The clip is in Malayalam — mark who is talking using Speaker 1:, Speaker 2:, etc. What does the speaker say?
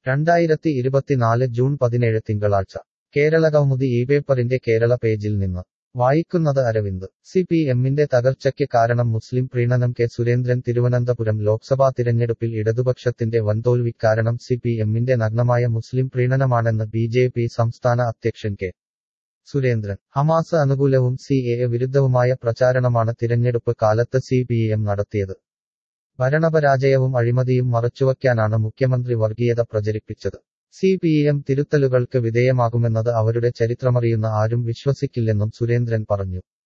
Speaker 1: രണ്ടായിരത്തി ഇരുപത്തിനാല് ജൂൺ പതിനേഴ് തിങ്കളാഴ്ച കേരളകൗമുദി ഈ പേപ്പറിന്റെ കേരള പേജിൽ നിന്ന് വായിക്കുന്നത് അരവിന്ദ് സി പി എമ്മിന്റെ തകർച്ചയ്ക്ക് കാരണം മുസ്ലിം പ്രീണനം കെ സുരേന്ദ്രൻ തിരുവനന്തപുരം ലോക്സഭാ തിരഞ്ഞെടുപ്പിൽ ഇടതുപക്ഷത്തിന്റെ വൻതോൽവി കാരണം സി പി എമ്മിന്റെ നഗ്നമായ മുസ്ലിം പ്രീണനമാണെന്ന് ബി ജെ പി സംസ്ഥാന അധ്യക്ഷൻ കെ സുരേന്ദ്രൻ ഹമാസ് അനുകൂലവും സി എ വിരുദ്ധവുമായ പ്രചാരണമാണ് തിരഞ്ഞെടുപ്പ് കാലത്ത് സി പി എം നടത്തിയത് ഭരണപരാജയവും അഴിമതിയും മറച്ചുവയ്ക്കാനാണ് മുഖ്യമന്ത്രി വർഗീയത പ്രചരിപ്പിച്ചത് സി പി എം തിരുത്തലുകൾക്ക് വിധേയമാകുമെന്നത് അവരുടെ ചരിത്രമറിയുന്ന ആരും വിശ്വസിക്കില്ലെന്നും സുരേന്ദ്രൻ പറഞ്ഞു